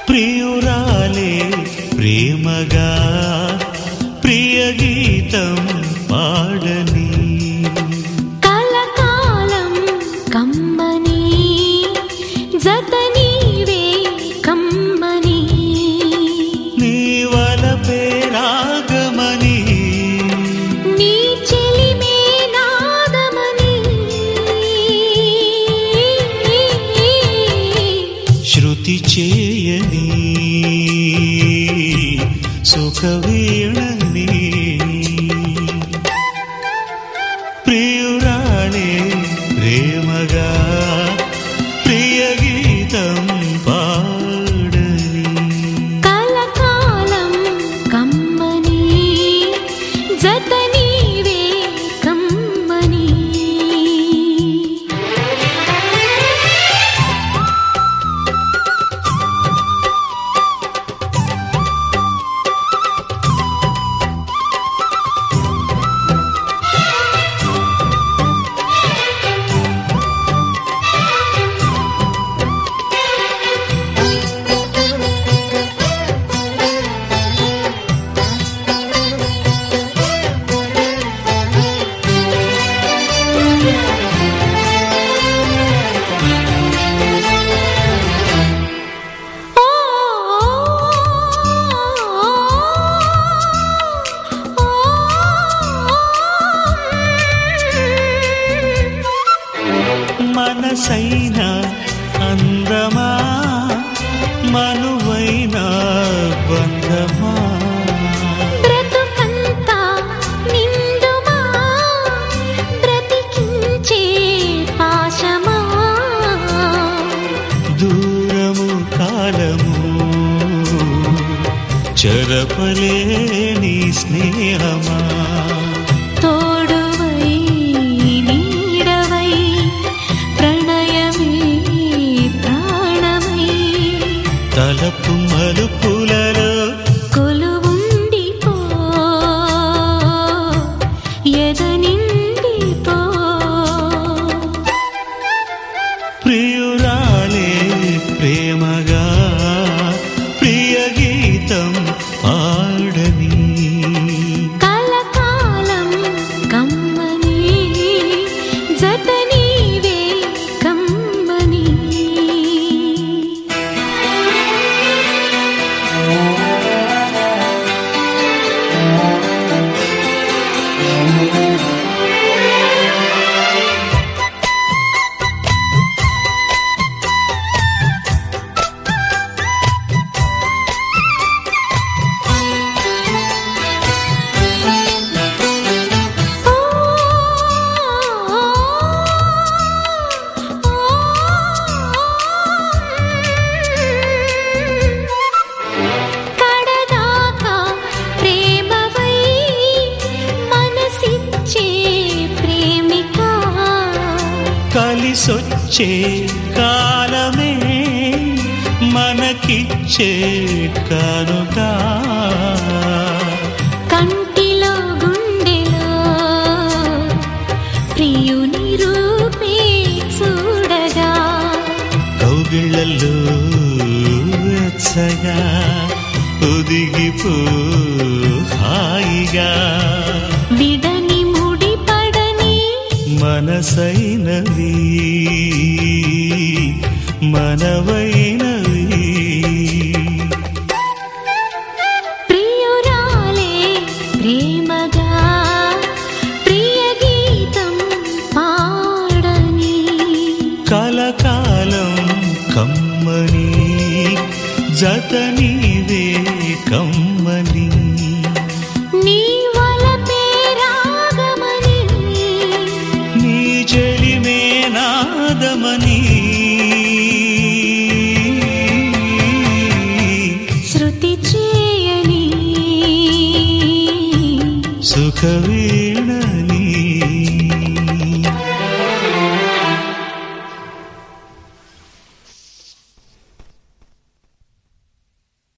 ప్రియురాలే ప్రేమగా ప్రియ గీతం పాడని కలకాలం కమ్మని జత నీవే కమ్మని నీ వలపే రాగమని నీ చెలిమే నాదమని శృతి చేయని సుఖవీణని ప్రియురాణే ప్రేమగా ప్రియ గీతం పాడని కలకాలం కమ్మని జత నీవే కమ్మని ఓ మనసైన అందమా మనువైన బంధమా బ్రతుకంతా నిండుమా బ్రతికించే పాశమా దూరము కాలము చెరపలేని స్నేహమా తోడువై నీడవై ప్రణయమే ప్రాణమై తలపు మలుపులలో కొలువుండిపో ఎదనిండిపో ప్రియురాలే ప్రేమగా ప్రియ గీతం పాడని కలకాలం కమ్మని జత నీవే కమ్మని కడదాకా ప్రేమవై మనసిచ్చే ప్రేమిక కలిసొచ్చే కాలమే మనకిచ్చే కనుక కంటిలో గుండెలో ప్రియుని రూపే చూడగా కౌగిళ్ళల్లో వెచ్చగా ఒదిగిపో హాయిగా విడని ముడిపడని మనసైనవి మనవైనవి ప్రియురాలే ప్రేమగా ప్రియ గీతం పాడని కలకాలం కమ్మని జత నీవే కమ్మని నీ వలపే రాగమని నీ చెలిమే నాదమని శృతి చేయని సుఖవీణ